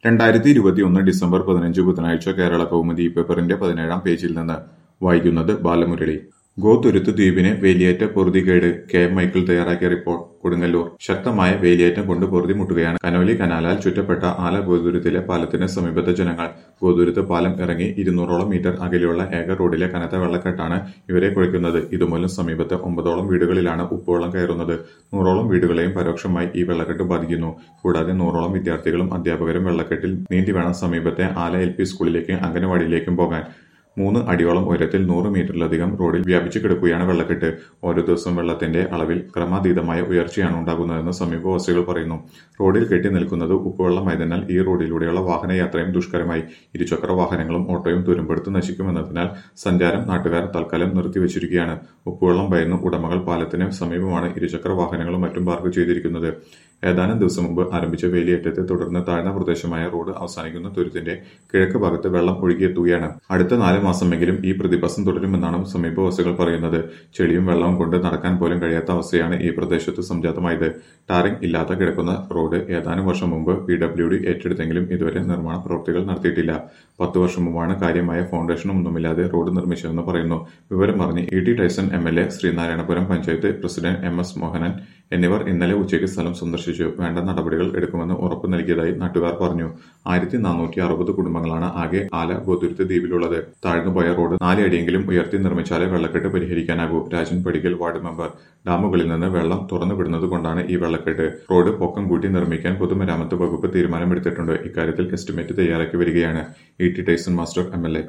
രണ്ടായിരത്തി ഇരുപത്തിയൊന്ന് ഡിസംബർ പതിനഞ്ച് ബുധനാഴ്ച കേരള കൗമുദി പേപ്പറിന്റെ പതിനേഴാം പേജിൽ നിന്ന് വായിക്കുന്നത് ബാലമുരളി ഗോതുരുത്ത് ദ്വീപിന് വേലിയേറ്റ പൊറുതികേട് കെ എം മൈക്കിൾ തയ്യാറാക്കിയ റിപ്പോർട്ട് കൊടുങ്ങല്ലൂർ ശക്തമായ വേലിയേറ്റം കൊണ്ട് പൊറുതിമുട്ടുകയാണ് കനോലി കനാലാൽ ചുറ്റപ്പെട്ട ആല ഗോതുരുത്തിലെ പാലത്തിന് സമീപത്തെ ജനങ്ങൾ ഗോതുരുത്ത് പാലം ഇറങ്ങി ഇരുന്നൂറോളം മീറ്റർ അകലെയുള്ള ഏക റോഡിലെ കനത്ത വെള്ളക്കെട്ടാണ് ഇവരെ കുഴയ്ക്കുന്നത് ഇതുമൂലം സമീപത്തെ ഒമ്പതോളം വീടുകളിലാണ് ഉപ്പുവെള്ളം കയറുന്നത് നൂറോളം വീടുകളെയും പരോക്ഷമായി ഈ വെള്ളക്കെട്ട് ബാധിക്കുന്നു കൂടാതെ നൂറോളം വിദ്യാർത്ഥികളും അധ്യാപകരും വെള്ളക്കെട്ടിൽ നീന്തി വേണം സമീപത്തെ ആല എൽ പി സ്കൂളിലേക്കും അംഗനവാടിയിലേക്കും പോകാൻ മൂന്ന് അടിയോളം ഉയരത്തിൽ നൂറ് മീറ്ററിലധികം റോഡിൽ വ്യാപിച്ചു കിടക്കുകയാണ് വെള്ളക്കെട്ട് ഓരോ ദിവസം വെള്ളത്തിന്റെ അളവിൽ ക്രമാതീതമായ ഉയർച്ചയാണ് ഉണ്ടാകുന്നതെന്ന് സമീപവാസികൾ പറയുന്നു റോഡിൽ കെട്ടി നിൽക്കുന്നത് ഉപ്പുവെള്ളമായതിനാൽ ഈ റോഡിലൂടെയുള്ള വാഹനയാത്രയും ദുഷ്കരമായി ഇരുചക്ര വാഹനങ്ങളും ഓട്ടോയും തുരുമ്പെടുത്ത് നശിക്കുമെന്നതിനാൽ സഞ്ചാരം നാട്ടുകാർ തൽക്കാലം നിർത്തിവച്ചിരിക്കുകയാണ് ഉപ്പുവെള്ളം ഭയന്ന് ഉടമകൾ പാലത്തിന് സമീപമാണ് ഇരുചക്ര വാഹനങ്ങളും മറ്റും പാർക്ക് ചെയ്തിരിക്കുന്നത് ഏതാനും ദിവസം മുമ്പ് ആരംഭിച്ച വേലിയേറ്റത്തെ തുടർന്ന് താഴ്ന്ന പ്രദേശമായ റോഡ് അവസാനിക്കുന്ന തുരുത്തിന്റെ കിഴക്ക് ഭാഗത്ത് വെള്ളം ഒഴുകിയെത്തുകയാണ് അടുത്ത നാല് മാസമെങ്കിലും ഈ പ്രതിഭാസം തുടരുമെന്നാണ് സമീപവാസികൾ പറയുന്നത് ചെളിയും വെള്ളവും കൊണ്ട് നടക്കാൻ പോലും കഴിയാത്ത അവസ്ഥയാണ് ഈ പ്രദേശത്ത് സംജാതമായത് ടാറിംഗ് ഇല്ലാതെ കിടക്കുന്ന റോഡ് ഏതാനും വർഷം മുമ്പ് പി ഡബ്ല്യു ഡി ഏറ്റെടുത്തെങ്കിലും ഇതുവരെ നിർമ്മാണ പ്രവൃത്തികൾ നടത്തിയിട്ടില്ല പത്ത് വർഷം മുമ്പാണ് കാര്യമായ ഫൗണ്ടേഷനും ഒന്നുമില്ലാതെ റോഡ് നിർമ്മിച്ചതെന്ന് പറയുന്നു വിവരം പറഞ്ഞ് E T Tyson M L A Sreenarayanapuram panchayat president M S Mohanan എന്നിവർ ഇന്നലെ ഉച്ചയ്ക്ക് സ്ഥലം സന്ദർശിച്ചു വേണ്ട നടപടികൾ എടുക്കുമെന്ന് ഉറപ്പു നൽകിയതായി നാട്ടുകാർ പറഞ്ഞു ആയിരത്തി നാനൂറ്റി അറുപത് കുടുംബങ്ങളാണ് ആകെ ആല ഗോതുരുത്ത് ദ്വീപിലുള്ളത് താഴ്ന്നുപോയ റോഡ് നാലടിയെങ്കിലും ഉയർത്തി നിർമ്മിച്ചാലേ വെള്ളക്കെട്ട് പരിഹരിക്കാനാകൂ രാജൻ പടിക്കൽ വാർഡ് മെമ്പർ ഡാമുകളിൽ നിന്ന് വെള്ളം തുറന്നു വിടുന്നത് കൊണ്ടാണ് ഈ വെള്ളക്കെട്ട് റോഡ് പൊക്കം കൂട്ടി നിർമ്മിക്കാൻ പൊതുമരാമത്ത് വകുപ്പ് തീരുമാനമെടുത്തിട്ടുണ്ട് ഇക്കാര്യത്തിൽ എസ്റ്റിമേറ്റ് തയ്യാറാക്കി വരികയാണ് E T Tyson master M L A